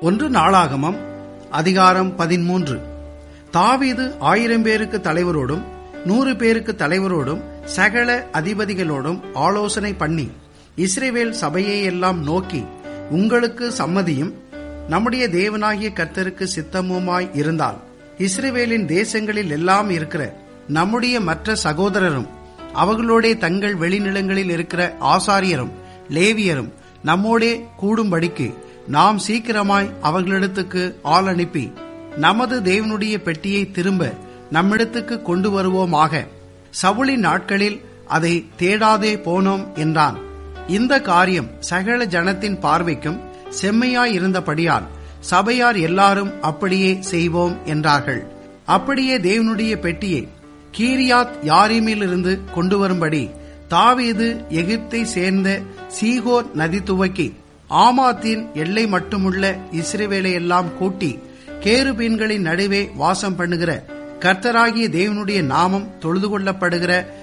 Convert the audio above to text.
ஒன்று நாளாகமம் அதிகாரம் பதிமூன்று தாவீது ஆயிரம் பேருக்கு தலைவரோடும் நூறு பேருக்கு தலைவரோடும் சகல அதிபதிகளோடும் ஆலோசனை பண்ணி இஸ்ரேவேல் சபையை எல்லாம் நோக்கி உங்களுக்கு சம்மதியும் நம்முடைய தேவனாகிய கர்த்தருக்கு சித்தமுமாய் இருந்தால் இஸ்ரேவேலின் தேசங்களில் எல்லாம் இருக்கிற நம்முடைய மற்ற சகோதரரும் அவர்களோடே தங்கள் வெளிநிலங்களில் இருக்கிற ஆசாரியரும் லேவியரும் நம்மோடே கூடும்படிக்கு நாம் சீக்கிரமாய் அவர்களிடத்துக்கு ஆள் அனுப்பி நமது தேவனுடைய பெட்டியை திரும்ப நம்மிடத்துக்கு கொண்டு வருவோமாக சவுளின் நாட்களில் அதை தேடாதே போனோம் என்றான் இந்த காரியம் சகல ஜனத்தின் பார்வைக்கும் செம்மையாயிருந்தபடியால் சபையார் எல்லாரும் அப்படியே செய்வோம் என்றார்கள் அப்படியே தேவனுடைய பெட்டியை கீரியாத் யாரிமிலிருந்து கொண்டு வரும்படி தாவீது எகிப்தை சேர்ந்த சீகோர் நதி துவக்கி ஆமாத்தின் எல்லை மட்டுமுள்ள இஸ்ரேவேலை எல்லாம் கூட்டி கேருபீன்களின் நடுவே வாசம் பண்ணுகிற கர்த்தராகிய தேவனுடைய நாமம் தொழுது கொள்ளப்படுகிற